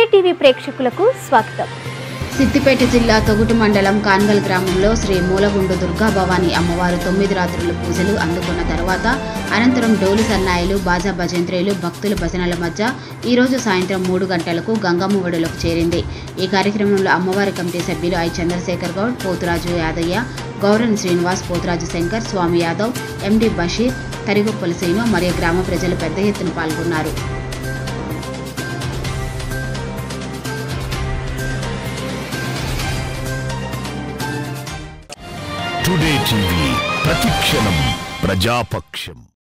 TV ప్రేక్షకులకు స్వాగతం సిద్దిపేట జిల్లా తొగుటు మండలం కాన్గల్ గ్రామంలో శ్రీ మూలగుండు దుర్గా భవాని అమ్మవారు తొమ్మిది రాత్రుల పూజలు అందుకున్న తర్వాత అనంతరం డోలు సన్నాయిలు బాజా భజంత్రీలు భక్తుల భజనల మధ్య ఈరోజు సాయంత్రం మూడు గంటలకు గంగమ్మ ఒడిలోకి చేరింది ఈ కార్యక్రమంలో అమ్మవారి కమిటీ సభ్యులు ఐ చంద్రశేఖర్ గౌడ్ పోతురాజు యాదయ్య గౌరన్ శ్రీనివాస్ పోతురాజు శంకర్ స్వామి యాదవ్ ఎండి బషీర్ తరిగొప్పల శ్రీను మరియు గ్రామ ప్రజలు పెద్ద ఎత్తున పాల్గొన్నారు టుడే టీవీ ప్రతిక్షణం ప్రజాపక్షం